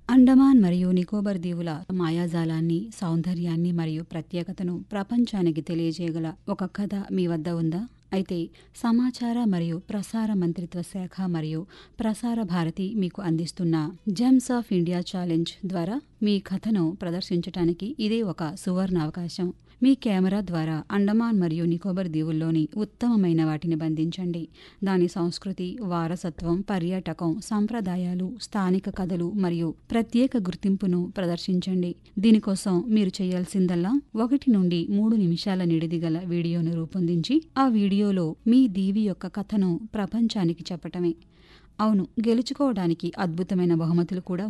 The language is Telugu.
అండమాన్ మరియు నికోబార్ దీవుల మాయాజాలాన్ని సౌందర్యాన్ని మరియు ప్రత్యేకతను ప్రపంచానికి తెలియజేయగల ఒక కథ మీ వద్ద ఉందా అయితే సమాచార మరియు ప్రసార మంత్రిత్వ శాఖ మరియు ప్రసార భారతి మీకు అందిస్తున్న జెమ్స్ ఆఫ్ ఇండియా ఛాలెంజ్ ద్వారా మీ కథను ప్రదర్శించడానికి ఇదే ఒక సువర్ణ అవకాశం మీ కెమెరా ద్వారా అండమాన్ మరియు నికోబార్ దీవుల్లోని ఉత్తమమైన వాటిని బంధించండి దాని సంస్కృతి వారసత్వం పర్యాటకం సంప్రదాయాలు స్థానిక కథలు మరియు ప్రత్యేక గుర్తింపును ప్రదర్శించండి దీనికోసం మీరు చేయాల్సిందల్లా ఒకటి నుండి మూడు నిమిషాల నిడిది గల వీడియోను రూపొందించి ఆ వీడియోలో మీ దీవి యొక్క కథను ప్రపంచానికి చెప్పటమే అవును గెలుచుకోవడానికి అద్భుతమైన బహుమతులు కూడా